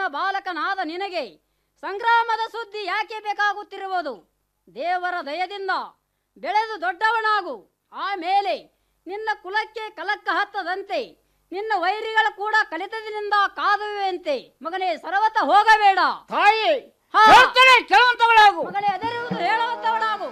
ಸಣ್ಣ ಬಾಲಕನಾದ ನಿನಗೆ ಸಂಗ್ರಾಮದ ಸುದ್ದಿ ಯಾಕೆ ಬೇಕಾಗುತ್ತಿರುವುದು ದೇವರ ದಯದಿಂದ ಬೆಳೆದು ದೊಡ್ಡವನಾಗು ಆಮೇಲೆ ನಿನ್ನ ಕುಲಕ್ಕೆ ಕಲಕ್ಕ ಹತ್ತದಂತೆ ನಿನ್ನ ವೈರಿಗಳ ಕೂಡ ಕಲಿತದಿನಿಂದ ಕಾದುವೆಂತೆ ಮಗನೇ ಸರ್ವತ ಹೋಗಬೇಡ ತಾಯಿ ಹಾ. ಹೇಳ್ತೇನೆ ಕೇಳುವಂತವಳಾಗು ಮಗನೇ ಅದರಿರುವುದು ಹೇಳುವಂತವಳಾಗು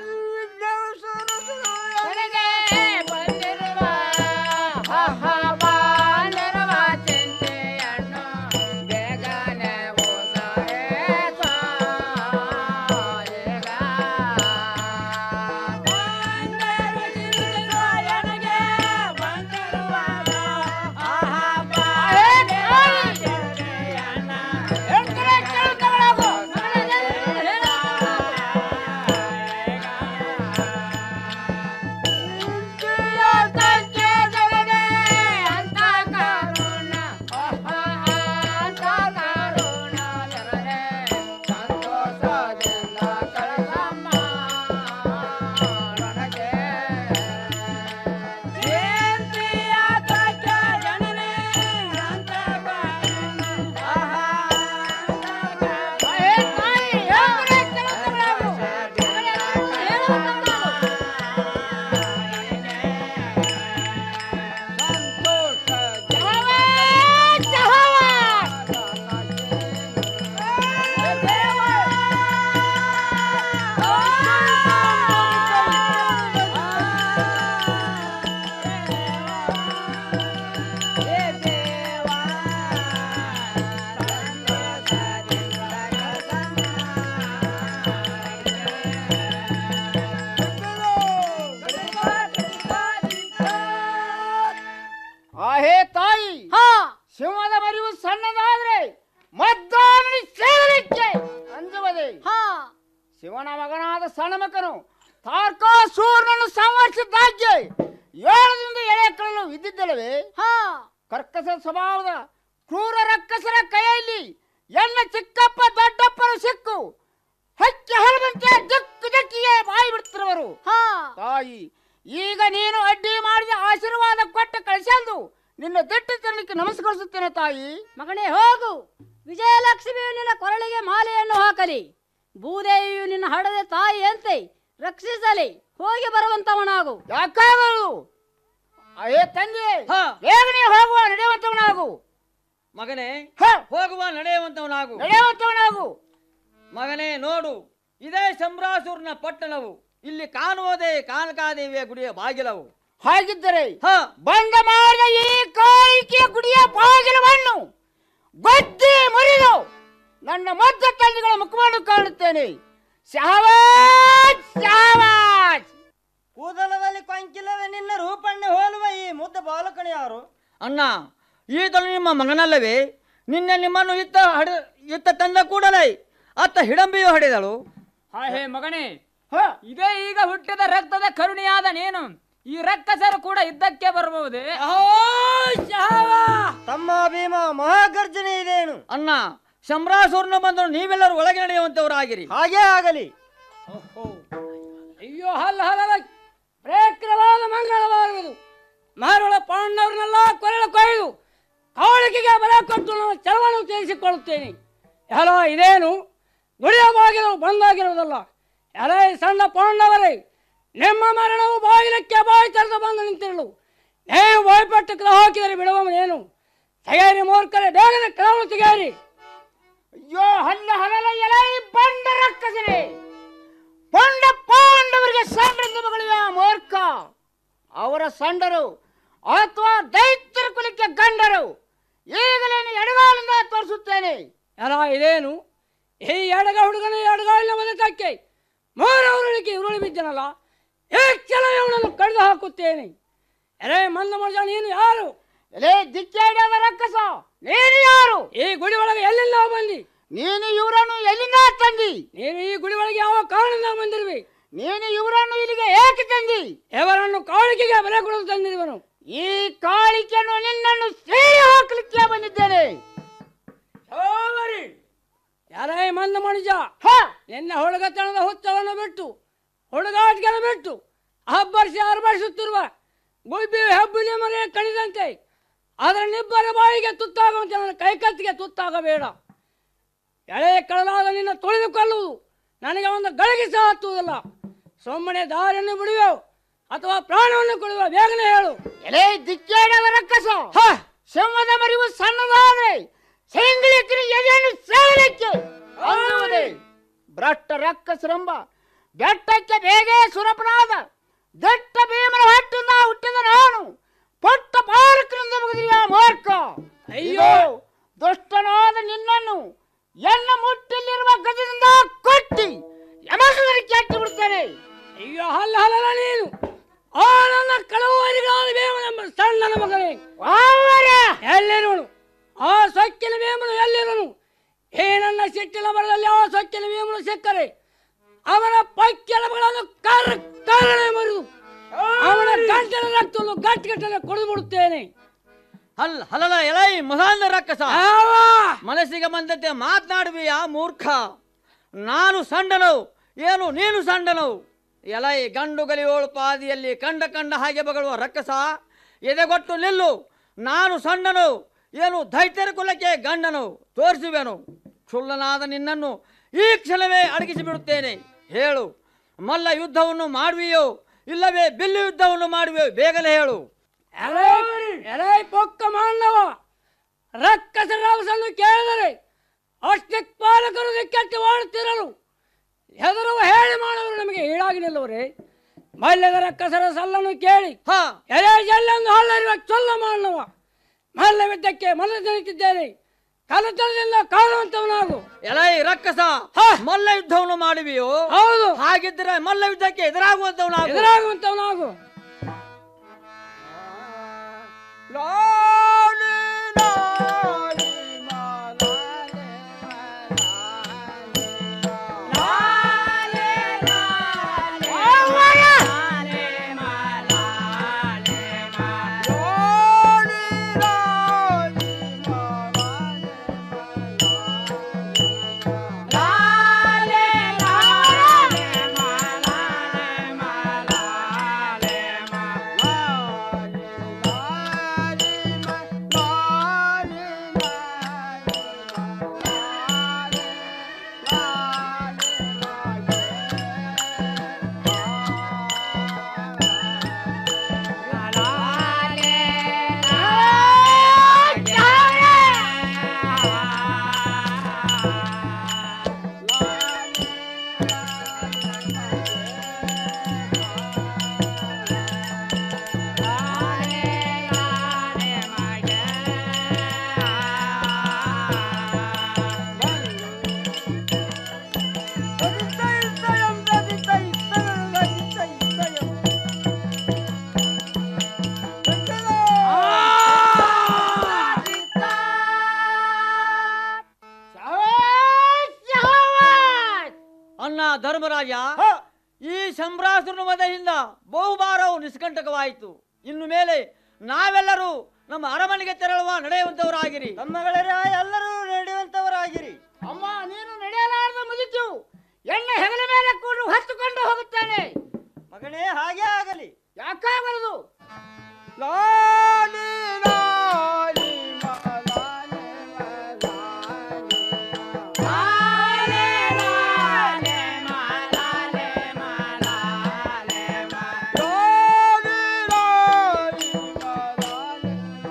ಆಹೇ ತಾಯಿ ಸಿಂಹದ ಮರಿವು ಸಣ್ಣದಾದ್ರೆ ಮದ್ದಾನಡಿ ಸೇರಲಿಕ್ಕೆ ಅಂಜುವುದೇ ಶಿವನ ಮಗನಾದ ಸಣ್ಣಮಕನು ತಾರ್ಕಾಸೂರನನ್ನು ಸಂವರಿಸಿದ್ದಾಗೆ ಏಳದಿಂದ ಎಳೆಯ ಕಳಲು ಇದ್ದಿದ್ದಲ್ಲವೇ ಕರ್ಕಸ ಸ್ವಭಾವದ ಕ್ರೂರ ರಕ್ಕಸರ ಕೈಯಲ್ಲಿ ಎನ್ನ ಚಿಕ್ಕಪ್ಪ ದೊಡ್ಡಪ್ಪರು ಸಿಕ್ಕು ಹಕ್ಕಿ ಹಲವಂತೆ ದಿಕ್ಕು ದಿಕ್ಕಿಗೆ ಬಾಯಿ ಬಿಡ್ತಿರುವರು ತಾಯಿ ಈಗ ನೀನು ಅಡ್ಡಿ ಮಾಡಿದ ಆಶೀರ್ವಾದ ಕೊಟ್ಟು ಕಳಿಸಂದು ನಿನ್ನ ದಿಟ್ಟ ತರಲಿಕ್ಕೆ ನಮಸ್ಕರಿಸುತ್ತೇನೆ ತಾಯಿ ಮಗನೇ ಹೋಗು ವಿಜಯಲಕ್ಷ್ಮಿಯು ನಿನ್ನ ಕೊರಳಿಗೆ ಮಾಲೆಯನ್ನು ಹಾಕಲಿ ಭೂದೇವಿಯು ನಿನ್ನ ಹಡದೆ ತಾಯಿಯಂತೆ ರಕ್ಷಿಸಲಿ ಹೋಗಿ ಬರುವಂತವನಾಗು ಯಾಕಾಗಲು ಅಯ್ಯೇ ತಂದೆ ಬೇಗನೆ ಹೋಗುವ ನಡೆಯುವಂತವನಾಗು ಮಗನೇ ಹೋಗುವ ನಡೆಯುವಂತವನಾಗು ನಡೆಯುವಂತವನಾಗು ಮಗನೇ ನೋಡು ಇದೇ ಸಂಬ್ರಾಸೂರ್ನ ಪಟ್ಟಣವು ಇಲ್ಲಿ ಕಾಣುವುದೇ ಕಾನಕಾದೇವಿಯ ಗುಡಿಯ ಬಾಗಿಲವು ಹಾಗಿದ್ದರೆ ಬಂದ ಮಾಡಿದ ಈ ಕಾಯಿಕೆಯ ಗುಡಿಯ ಬಾಗಿಲವನ್ನು ಗೊತ್ತಿ ಮುರಿದು ನನ್ನ ಮಧ್ಯ ತಂದೆಗಳ ಮುಖವನ್ನು ಕಾಣುತ್ತೇನೆ ಶಹವಾಜ್ ಶಹವಾಜ್ ಕೂದಲದಲ್ಲಿ ಕೊಂಕಿಲ್ಲದ ನಿನ್ನ ರೂಪಣ್ಣೆ ಹೋಲುವ ಈ ಮುದ್ದ ಬಾಲಕನು ಯಾರು ಅಣ್ಣ ಈತನು ನಿಮ್ಮ ಮಗನಲ್ಲವೇ ನಿನ್ನೆ ನಿಮ್ಮನ್ನು ಇತ್ತ ಹಡ ಇತ್ತ ತಂದ ಕೂಡಲೇ ಅತ್ತ ಹಿಡಂಬಿಯು ಹಡಿದಳು ಹಾ ಹೇ ಮಗನೇ ಇದೇ ಈಗ ಹುಟ್ಟಿದ ರಕ್ತದ ಕರುಣಿಯಾದ ನೀನು ಈ ರಕ್ಕಸರು ಕೂಡ ಇದ್ದಕ್ಕೆ ಬರಬಹುದೇ ತಮ್ಮ ಭೀಮ ಮಹಾಗರ್ಜನೆ ಇದೇನು ಅಣ್ಣ ಶಂಬ್ರಾಸೂರ್ನ ಬಂದು ನೀವೆಲ್ಲರೂ ಒಳಗೆ ನಡೆಯುವಂತವರಾಗಿರಿ ಹಾಗೇ ಆಗಲಿ ಅಯ್ಯೋ ಹಲ್ಲ ಹಲ್ಲ ಪ್ರೇಕ್ರವಾದ ಮಂಗಳವಾಗುವುದು ಮಾರುಳ ಪಾಂಡವರನ್ನೆಲ್ಲ ಕೊರಳ ಕೊಯ್ದು ಕಾವಳಿಕೆಗೆ ಬಲ ಕೊಟ್ಟು ನಾನು ಚಲವನ್ನು ತೀರಿಸಿಕೊಳ್ಳುತ್ತೇನೆ ಎಲ್ಲ ಇದೇನು ಗುಡಿಯ ಬಾಗಿಲು ಬಂದಾಗಿರುವುದಲ್ಲ ಎಲ್ಲ ಈ ಸಣ್ಣ ಪಾಂಡವರೇ ನಿಮ್ಮ ಮರಣವು ಬಾಗಿಲಕ್ಕೆ ಬಾಯಿ ತೆರೆದು ಬಂದು ನಿಂತಿರಲು ನೀವು ಬಾಯ್ಪಟ್ಟು ಹಾಕಿದರೆ ಬಿಡುವವನೇನು ತೆಗೆಯರಿ ಮೂರ್ಖರೇ ಬೇಗನೆ ಕೆಲವು ತೆಗೆಯರಿ ಅಯ್ಯೋ ಹಲ್ಲ ಹಲಲ ಎಲೆ ಬಂಡ ರಕ್ಕಸನೆ ಪಂಡ ಪಾಂಡವರಿಗೆ ಸಂಡ್ರಿಂದ ಮಗಳಿವ ಮೂರ್ಖ ಅವರ ಸಂಡರು ಅಥವಾ ದೈತ್ಯರ ಕುಲಕ್ಕೆ ಗಂಡರು ಈಗಲೇ ನೀನು ಎಡಗಾಲಿಂದ ತೋರಿಸುತ್ತೇನೆ ಎಲ್ಲ ಇದೇನು ಈ ಎಡಗ ಹುಡುಗನ ಎಡಗಾಲಿನ ಬದುಕಕ್ಕೆ ಮೂರವರುಳಿಗೆ ಉರುಳಿ ಬಿದ್ದನಲ್ಲ ಈ ಕೆಲವೇ ಅವನನ್ನು ಕಡಿದು ಹಾಕುತ್ತೇನೆ ಎಲೆ ಮಂದ ಮನುಷ್ಯ ನೀನು ಯಾರು ಎಲೆ ದಿಕ್ಕಾಡ್ಯಾದ ರಕ್ಕಸ ನೀನು ಯಾರು ಈ ಗುಡಿ ಒಳಗೆ ಎಲ್ಲಿಂದ ಬಂದಿ ನೀನು ಇವರನ್ನು ಎಲ್ಲಿಂದ ತಂದಿ ನೀನು ಈ ಗುಡಿ ಒಳಗೆ ಯಾವ ಕಾರಣದಿಂದ ಬಂದಿರುವಿ ನೀನು ಇವರನ್ನು ಇಲ್ಲಿಗೆ ಏಕೆ ತಂದಿ ಇವರನ್ನು ಕಾಳಿಕೆಗೆ ಬೆಲೆ ಕೊಡಲು ತಂದಿರುವನು ಈ ಕಾಳಿಕೆಯನ್ನು ನಿನ್ನನ್ನು ಸೇರಿ ಹಾಕಲಿಕ್ಕೆ ಬಂದಿದ್ದೇನೆ ಯಾರೇ ಮಂದ ಮನುಜ ನಿನ್ನ ಹುಡುಗತನದ ಹುಚ್ಚವನ್ನು ಬಿಟ್ಟು ಹುಡುಗಾಟಿಗೆ ಬಿಟ್ಟು ಹಬ್ಬರಿಸಿ ಅರ್ಬರಿಸುತ್ತಿರುವ ಗುಬ್ಬಿ ಹೆಬ್ಬುಲಿ ಮನೆ ಕಣಿದಂತೆ ಅದರ ನಿಬ್ಬರ ಬಾಯಿಗೆ ತುತ್ತಾಗುವಂತೆ ನನ್ನ ಕೈಕತ್ತಿಗೆ ತುತ್ತಾಗಬೇಡ ಎಳೆಯ ಕಳಲಾದ ನಿನ್ನ ತುಳಿದುಕೊಳ್ಳುವುದು ನನಗೆ ಒಂದು ಗಳಿಗೆ ಸಹ ಹತ್ತುವುದಿಲ್ಲ ಸುಮ್ಮನೆ ದಾರಿಯನ್ನು ಬಿಡುವೆವು ಅಥವಾ ಪ್ರಾಣವನ್ನು ಕೊಡುವ ಬೇಗನೆ ಹೇಳು ಎಲೆ ದಿಕ್ಕೇಡವ ರಕ್ಕಸ ಸಿಂಹದ ಮರಿವು ಸಣ್ಣದಾದ್ರೆ ಸೆಂಗಳಿಕರಿ ಎದೆಯನ್ನು ಸೇವಲಿಕ್ಕೆ ಅನ್ನುವುದೇ ಭ್ರಷ್ಟ ರಕ್ಕಸರೆಂಬ ಬೆಟ್ಟಕ್ಕೆ ಬೇಗ ಸುರಪನಾದ ದಟ್ಟ ಭೀಮನ ಹೊಟ್ಟಿಂದ ಹುಟ್ಟಿದ ನಾನು ಪಟ್ಟ ಪಾಲಕರಿಂದ ಮುಗಿದಿರುವ ಮೂರ್ಖ ಅಯ್ಯೋ ದುಷ್ಟನಾದ ನಿನ್ನನ್ನು ಎನ್ನ ಮುಟ್ಟಲ್ಲಿರುವ ಗಜದಿಂದ ಕೊಟ್ಟಿ ಯಮಸುದರಿಗೆ ಕೆಟ್ಟಿ ಬಿಡ್ತೇನೆ ಅಯ್ಯೋ ಹಲ್ಲ ಹಲ್ಲ ನೀನು ಆ ನನ್ನ ಕಳವರಿಗಾದ ಬೇಮನೆಂಬ ಸಣ್ಣನ ಮಗನೇ ಎಲ್ಲಿರುವನು ಆ ಸೊಕ್ಕಿನ ಬೇಮನು ಎಲ್ಲಿರುವನು ಏ ನನ್ನ ಸಿಟ್ಟಿನ ಮರದಲ್ಲಿ ಆ ಸೊಕ್ಕಿನ ಬೇಮನು ಸಿಕ್ಕರೆ ಅವನ ಪಕ್ಕೆಲಬಗಳನ್ನು ಕರ ಕರಳೆ ಮರಿದು ಅವನ ಗಂಟಲ ರಕ್ತವನ್ನು ಗಟ್ಟಿಗಟ್ಟಲೆ ಕೊಡು ಬಿಡುತ್ತೇನೆ ಹಲ್ ಹಲಲ ಎಲೈ ಮಸಾಂದ ರಕ್ಕಸ ಮನಸ್ಸಿಗೆ ಬಂದದ್ದೆ ಮಾತನಾಡುವಿಯ ಮೂರ್ಖ ನಾನು ಸಣ್ಣನು ಏನು ನೀನು ಸಣ್ಣನು ಎಲೈ ಗಂಡು ಗಲಿಯೋಳು ಪಾದಿಯಲ್ಲಿ ಕಂಡ ಕಂಡ ಹಾಗೆ ಬಗಳುವ ರಕ್ಕಸ ಎದೆಗೊಟ್ಟು ನಿಲ್ಲು ನಾನು ಸಣ್ಣನು ಏನು ದೈತ್ಯರ ಕುಲಕ್ಕೆ ಗಂಡನು ತೋರಿಸುವೆನು ಕ್ಷುಲ್ಲನಾದ ನಿನ್ನನ್ನು ಈ ಕ್ಷಣವೇ ಅಡಗಿಸಿ ಬಿಡುತ್ತೇನೆ ಹೇಳು ಮಲ್ಲ ಯುದ್ಧವನ್ನು ಮಾಡುವಿಯೋ ಇಲ್ಲವೇ ಬಿಲ್ಲು ಯುದ್ಧವನ್ನು ಮಾಡುವೆಯೋ ಬೇಗನೆ ಹೇಳು ಎಲೈ ಪೊಕ್ಕ ಮಾನವ ರಕ್ಕಸ ರಾವಸನ್ನು ಕೇಳಿದರೆ ಅಷ್ಟಪಾಲಕರು ದಿಕ್ಕಟ್ಟು ಓಡುತ್ತಿರಲು ಹೆದರುವ ಹೇಳಿ ಮಾಡುವರು ನಮಗೆ ಈಡಾಗಿ ನಿಲ್ಲುವರೆ ಮಲ್ಯದ ರಕ್ಕಸರ ಸಲ್ಲನ್ನು ಕೇಳಿ ಎಲೆ ಜಲ್ಲೆಂದು ಹಳ್ಳರಿವ ಚೊಲ್ಲ ಮಾನವ ಮಲ್ಲ ವಿದ್ಯಕ್ಕೆ ಮಲ್ಲ ನಿಂತಿದ್ದೇನೆ ಕಲತನದಿಂದ ಕಾಣುವಂತವನಾಗು ಎಲೈ ರಕ್ಕಸ ಮಲ್ಲ ಯುದ್ಧವನ್ನು ಮಾಡುವಿಯೋ ಹೌದು ಹಾಗಿದ್ದರೆ ಮಲ್ಲ ಯುದ್ಧಕ್ಕೆ ಎದುರಾಗುವಂತವನಾಗು ಎದುರಾಗುವಂತವನಾಗು ಅಣ್ಣ ಧರ್ಮರಾಜ ಈ ಸಂಭ್ರಾಸುರನ ವಧೆಯಿಂದ ಬಹುಭಾರವು ನಿಷ್ಕಂಟಕವಾಯಿತು ಇನ್ನು ಮೇಲೆ ನಾವೆಲ್ಲರೂ ನಮ್ಮ ಅರಮನೆಗೆ ತೆರಳುವ ನಡೆಯುವಂತವರಾಗಿರಿ ತಮ್ಮಗಳರ ಎಲ್ಲರೂ ನಡೆಯುವಂತವರಾಗಿರಿ ಅಮ್ಮ ನೀನು ನಡೆಯಲಾರದ ಮುಗಿತು ಎಣ್ಣೆ ಹೆಗಲ ಮೇಲೆ ಕೂಡು ಹೊತ್ತುಕೊಂಡು ಹೋಗುತ್ತಾನೆ ಮಗನೇ ಹಾಗೆ ಆಗಲಿ ಯಾಕಾಗಲದು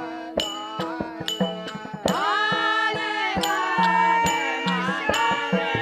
ಲಾಲೆ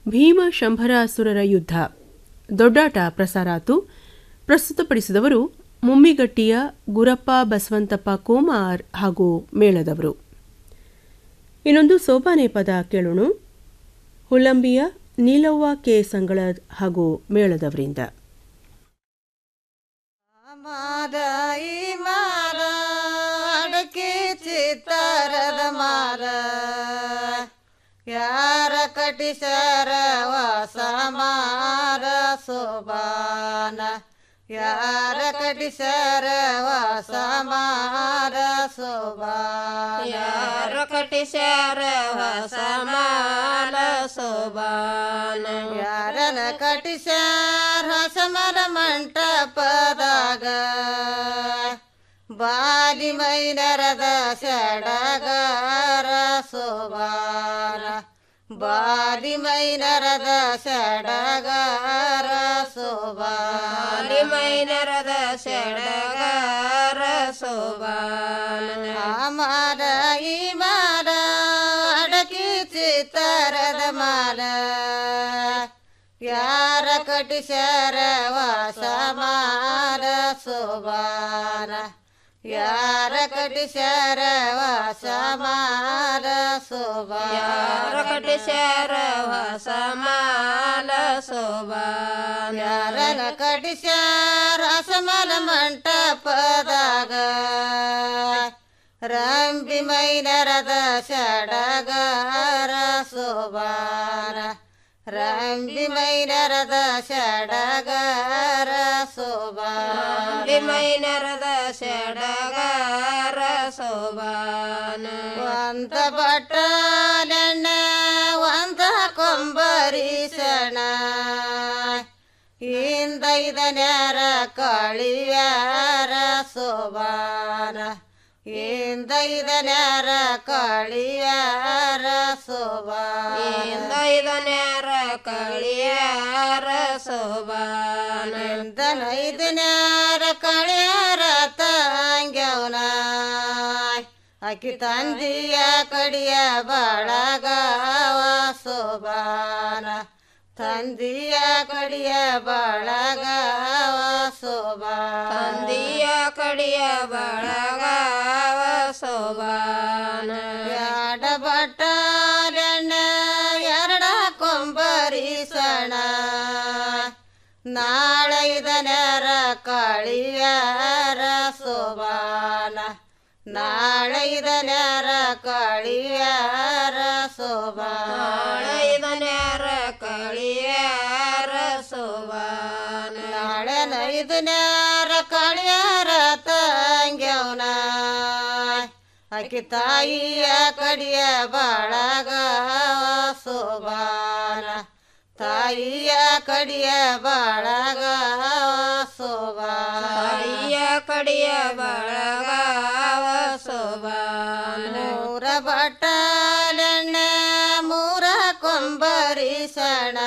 ಭೀಮ ಶಂಭರ ಅಸುರರ ಯುದ್ಧ ದೊಡ್ಡಾಟ ಪ್ರಸಾರಾತು ಪ್ರಸ್ತುತಪಡಿಸಿದವರು ಮುಮ್ಮಿಗಟ್ಟಿಯ ಗುರಪ್ಪ ಬಸವಂತಪ್ಪ ಕೋಮಾರ್ ಹಾಗೂ ಮೇಳದವರು ಇನ್ನೊಂದು ಸೋಪಾನೆ ಪದ ಕೇಳೋಣ ಹುಲ್ಲಂಬಿಯ ನೀಲವ್ವ ಕೆ ಸಂಗಳದ್ ಹಾಗೂ ಮೇಳದವರಿಂದ ಮಾರಾಯಿ ಮಾರ ಅಡಕೆ ಚಿತ್ತಾರದ ಮಾರ ಯಾರ ಕಟಿಸರ ವಾಸ ಮಾರ ಸೋಬಾನ ಯಾರ ಕಟಿಸರ ವಾಸ ಮಾರ ಸೋಬಾನ ಯಾರ ಕಟಿಸ್ಯಾರ ಹೊಸ ಮಾಲ ಸೋಬಾನ ಯಾರನ ಕಟಿಸ್ಯಾರ ಹೊಸಮರ ಮಂಟಪದಾಗ ಬಾಲಿ ಮೈನರದ ಸಡಗಾರ ಸೋಬಾನ ಬಾಲಿ ಮೈನರದ ಸಡಗಾರ ಸೋಬಾನ ಮೈನರದ ಸೆಡಗಾರ ಸೋಬಾನ ಮಾರ ಈ ಮಾರ ಅಡಕಿ ಚಿತ್ತರದ ಮಾಲ ಯಾರ ಕಟಿಸ್ಯಾರ ವಾಸ ಮಾರ ಸೋಬಾನ ಯಾರ ಕಟಿಸ್ಯಾರ ವಾಸ ಮಾರ ಸೋಬಾನ ಯಾರ ಕಟಿಸ್ಯಾರ ಹೊಸ ಮಾಲ ಸೋಬಾನ ಯಾರನ ಕಟಿಸ್ಯಾರ ಅಸಮಲ ಮಂಟಪದಾಗ ರಂಬಿ ಮೈನರದ ಸಡಗಾರ ಸೋಬಾನ ರಂಬಿ ಮೈನರದ ಸಡಗಾರ ಸೋಬಾನ ಮೈನರದ ಸೆಡಗಾರ ಸೋಬಾನ ಒಂದ ಬಟ್ಟಲೆಣ್ಣ ಒಂದ ಕೊಂಬರಿಸಣ ಇಂದ ಇದನ್ಯಾರ ಕಳಿಯಾರ ಸೋಬಾನ ಇಂದ ಇದನ್ಯಾರ ಕಳಿಯಾರ ಸೋಬಾನ ಇಂದ ಇದನ್ಯಾರ ಕಳಿಯಾರ ಸೋಬಾನ ಇಂದನ ಇದನ್ಯಾರ ಕಳಿಯಾರ ತಂಗ್ಯವನ ಅಕ್ಕಿ ತಂದಿಯ ಕಡಿಯ ಬಳಗವ ಸೋಬಾನ ತಂದಿಯ ಕಡಿಯ ಬಳಗವ ಸೋಬಾನ ತಂದಿಯ ಕಡಿಯ ಬಳಗಾವ ಸೋಬಾನ ಯಾಡ ಬಟ್ಟಲೆಣ್ಣ ಎರಡ ಕೊಂಬರಿಸಣ ನಾಳೆ ಇದನ್ಯಾರ ಕಳಿಯಾರ ಸೋಬಾನ ನಾಳೆ ಇದನ್ಯಾರ ಕಳಿಯಾರ ಸೋಬಾನ ಇದನ್ಯಾರ ಕಳಿಯಾರ ಸೋಬಾನ ನಾಳೆ ಇದನ್ಯಾರ ಕಳಿಯಾರ ತಂಗ್ಯವನ ಅಕ್ಕಿ ತಾಯಿಯ ಕಡಿಯ ಬಳಗವ ಸೋಬಾನ ತಾಯಿಯ ಕಡಿಯ ಬಳಗವ ಸೋಬಾನ ತಾಯಿಯ ಕಡಿಯ ಬಳಗಾವ ಸೋಬಾನ ಮೂರ ಬಟ್ಟಲೆಣ್ಣ ಮೂರ ಕೊಂಬರಿಸಣ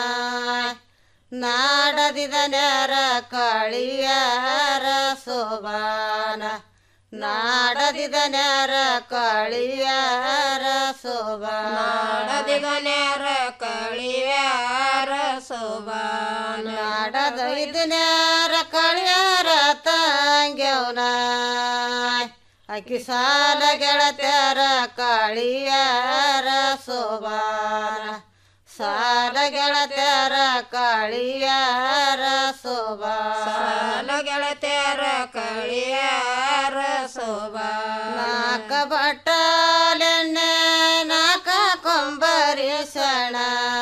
ನಾಡದಿದನ್ಯಾರ ಕಳಿಯಾರ ಸೋಬಾನ ನಾಡದಿದನ್ಯಾರ ಕಳಿಯಾರ ಸೋಬಾನ ನಾಡದಿಗನ್ಯಾರ ಕಳಿಯಾರ ಸೋಬಾನ ನಾಡದ ಇದನ್ಯಾರ ಕಳಿಯಾರ ತಂಗ್ಯವನ ಅಕ್ಕಿ ಸಾಲ ಗೆಳತ್ಯಾರ ಕಳಿಯಾರ ಸೋಬಾನ ಸಾಲ ಗೆಳತ್ಯಾರ ಕಳಿಯಾರ ಸೋಬಾನ ಸಾಲ ಗೆಳತ್ಯಾರ ಕಳಿಯಾರ ಸೋಬಾನ ನಾಕ ಬಟ್ಟಲೆಣ್ಣೆ ನಾಕ ಕೊಂಬರಿಸಣ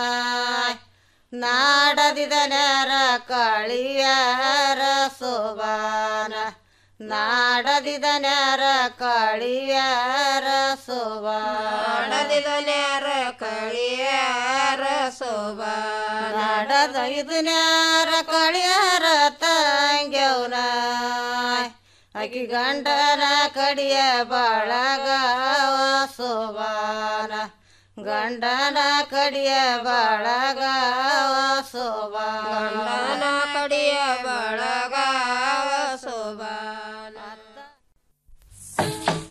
ನಾಡದಿದನ್ಯಾರ ಕಳಿಯಾರ ಸೋಬಾನ ನಾಡದಿದನ್ಯಾರ ಕಳಿಯಾರ ಸೋಬಾನ ನಾಡದಿದನ್ಯಾರ ಕಳಿಯಾರ ಸೋಬಾನ ನಾಡದ ಇದನ್ಯಾರ ಕಳಿಯಾರ ತಂಗ್ಯವನ ಅಕ್ಕಿ ಗಂಡನ ಕಡಿಯ ಬಳಗವ ಸೋಬಾನ ಗಂಡನ ಕಡಿಯ ಬಳಗವ ಸೋಬಾನ ಗಂಡನ ಕಡಿಯ ಬಳಗಾವ ಸೋಬಾನ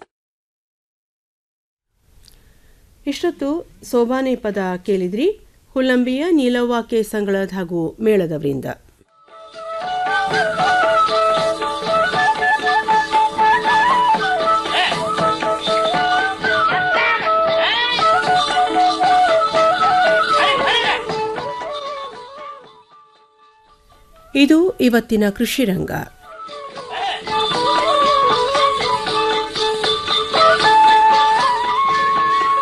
ಇಷ್ಟೊತ್ತು ಸೋಬಾನೆ ಪದ ಕೇಳಿದ್ರಿ ಹುಲ್ಲಂಬಿಯ ನೀಲವ್ವ ಕೇಸಂಗಳದ ಹಾಗೂ ಮೇಳದವರಿಂದ ಇದು ಇವತ್ತಿನ ಕೃಷಿ ರಂಗ